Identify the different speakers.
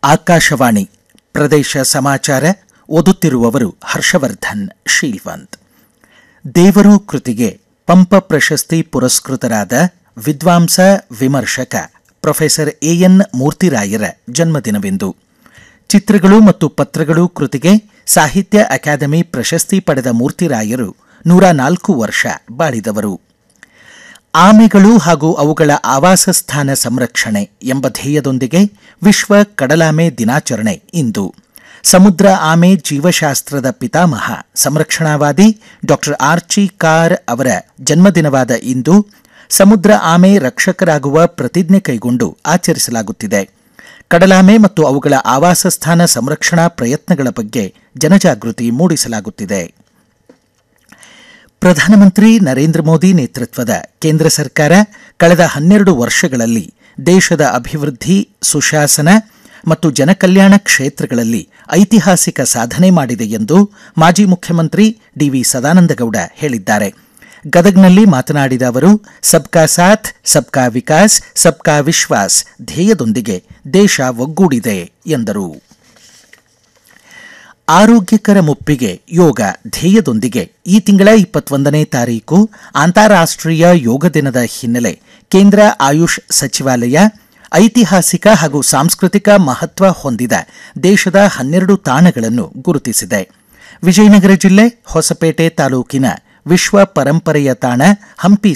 Speaker 1: ಆಕಾಶವಾಣಿ ಪ್ರದೇಶ ಸಮಾಚಾರ ಓದುತ್ತಿರುವವರು ಹರ್ಷವರ್ಧನ್ ಶೀಲ್ವಂತ್ ದೇವರು ಕೃತಿಗೆ ಪಂಪ ಪ್ರಶಸ್ತಿ ಪುರಸ್ಕೃತರಾದ ವಿದ್ವಾಂಸ ವಿಮರ್ಶಕ ಪ್ರೊಫೆಸರ್ ಎಎನ್ ಮೂರ್ತಿರಾಯರ ಜನ್ಮದಿನವಿಂದು ಚಿತ್ರಗಳು ಮತ್ತು ಪತ್ರಗಳು ಕೃತಿಗೆ ಸಾಹಿತ್ಯ ಅಕಾಡೆಮಿ ಪ್ರಶಸ್ತಿ ಪಡೆದ ಮೂರ್ತಿರಾಯರು ನೂರ ನಾಲ್ಕು ವರ್ಷ ಬಾಳಿದವರು ಆಮೆಗಳು ಹಾಗೂ ಅವುಗಳ ಆವಾಸ ಸ್ಥಾನ ಸಂರಕ್ಷಣೆ ಎಂಬ ಧ್ಯೇಯದೊಂದಿಗೆ ವಿಶ್ವ ಕಡಲಾಮೆ ದಿನಾಚರಣೆ ಇಂದು ಸಮುದ್ರ ಆಮೆ ಜೀವಶಾಸ್ತ್ರದ ಪಿತಾಮಹ ಸಂರಕ್ಷಣಾವಾದಿ ಡಾಕ್ಟರ್ ಆರ್ಚಿ ಕಾರ್ ಅವರ ಜನ್ಮದಿನವಾದ ಇಂದು ಸಮುದ್ರ ಆಮೆ ರಕ್ಷಕರಾಗುವ ಪ್ರತಿಜ್ಞೆ ಕೈಗೊಂಡು ಆಚರಿಸಲಾಗುತ್ತಿದೆ ಕಡಲಾಮೆ ಮತ್ತು ಅವುಗಳ ಆವಾಸ ಸ್ಥಾನ ಸಂರಕ್ಷಣಾ ಪ್ರಯತ್ನಗಳ ಬಗ್ಗೆ ಜನಜಾಗೃತಿ ಮೂಡಿಸಲಾಗುತ್ತಿದೆ ಪ್ರಧಾನಮಂತ್ರಿ ನರೇಂದ್ರ ಮೋದಿ ನೇತೃತ್ವದ ಕೇಂದ್ರ ಸರ್ಕಾರ ಕಳೆದ ಹನ್ನೆರಡು ವರ್ಷಗಳಲ್ಲಿ ದೇಶದ ಅಭಿವೃದ್ಧಿ ಸುಶಾಸನ ಮತ್ತು ಜನಕಲ್ಯಾಣ ಕ್ಷೇತ್ರಗಳಲ್ಲಿ ಐತಿಹಾಸಿಕ ಸಾಧನೆ ಮಾಡಿದೆ ಎಂದು ಮಾಜಿ ಮುಖ್ಯಮಂತ್ರಿ ಡಿವಿ ಸದಾನಂದಗೌಡ ಹೇಳಿದ್ದಾರೆ ಗದಗ್ನಲ್ಲಿ ಮಾತನಾಡಿದ ಅವರು ಸಬ್ಕಾ ಸಾಥ್ ಸಬ್ಕಾ ವಿಕಾಸ್ ಸಬ್ಕಾ ವಿಶ್ವಾಸ್ ಧ್ಯೇಯದೊಂದಿಗೆ ದೇಶ ಒಗ್ಗೂಡಿದೆ ಎಂದರು ಆರೋಗ್ಯಕರ ಮುಪ್ಪಿಗೆ ಯೋಗ ಧ್ಯೇಯದೊಂದಿಗೆ ಈ ತಿಂಗಳ ಇಪ್ಪತ್ತೊಂದನೇ ತಾರೀಕು ಅಂತಾರಾಷ್ಟ್ರೀಯ ಯೋಗ ದಿನದ ಹಿನ್ನೆಲೆ ಕೇಂದ್ರ ಆಯುಷ್ ಸಚಿವಾಲಯ ಐತಿಹಾಸಿಕ ಹಾಗೂ ಸಾಂಸ್ಕೃತಿಕ ಮಹತ್ವ ಹೊಂದಿದ ದೇಶದ ಹನ್ನೆರಡು ತಾಣಗಳನ್ನು ಗುರುತಿಸಿದೆ ವಿಜಯನಗರ ಜಿಲ್ಲೆ ಹೊಸಪೇಟೆ ತಾಲೂಕಿನ ವಿಶ್ವ ಪರಂಪರೆಯ ತಾಣ ಹಂಪಿ